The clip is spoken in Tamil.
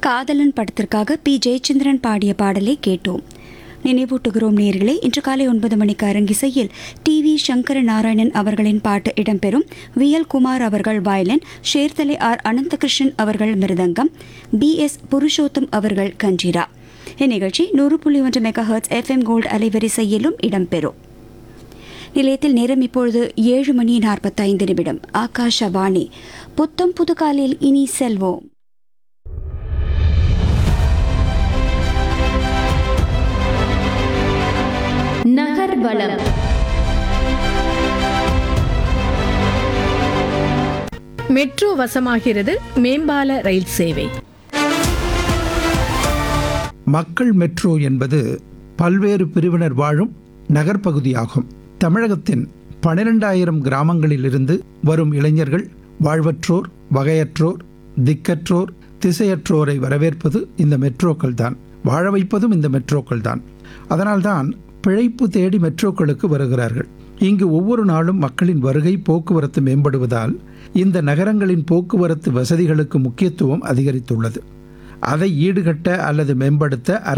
காதலன் படத்திற்காக பி ஜெயச்சந்திரன் பாடிய பாடலை கேட்டோம் நினைவூட்டுகிறோம் நேர்களே இன்று காலை ஒன்பது மணிக்கு அரங்கிசையில் டி வி சங்கர நாராயணன் அவர்களின் பாட்டு இடம்பெறும் வி எல் குமார் அவர்கள் வயலின் ஷேர்தலை ஆர் அனந்தகிருஷ்ணன் அவர்கள் மிருதங்கம் பி எஸ் புருஷோத்தம் அவர்கள் கஞ்சிரா இந்நிகழ்ச்சி நூறு புள்ளி ஒன்று மெகா ஹர்ட்ஸ் எஃப்எம் கோல்டு அலைவரிசையிலும் இடம்பெறும் நிலையத்தில் நேரம் இப்பொழுது ஏழு மணி நாற்பத்தைந்து நிமிடம் ஆகாஷவாணி புத்தம் புதுகாலில் இனி செல்வோம் நகர்வலம் மெட்ரோ வசமாகிறது மேம்பால ரயில் சேவை மக்கள் மெட்ரோ என்பது பல்வேறு பிரிவினர் வாழும் நகர்ப்பகுதியாகும் தமிழகத்தின் பனிரெண்டாயிரம் கிராமங்களிலிருந்து வரும் இளைஞர்கள் வாழ்வற்றோர் வகையற்றோர் திக்கற்றோர் திசையற்றோரை வரவேற்பது இந்த மெட்ரோக்கள் தான் வாழ வைப்பதும் இந்த மெட்ரோக்கள் தான் அதனால்தான் பிழைப்பு தேடி மெட்ரோக்களுக்கு வருகிறார்கள் இங்கு ஒவ்வொரு நாளும் மக்களின் வருகை போக்குவரத்து மேம்படுவதால் இந்த நகரங்களின் போக்குவரத்து வசதிகளுக்கு முக்கியத்துவம் அதிகரித்துள்ளது அதை ஈடுகட்ட அல்லது மேம்படுத்த அரசு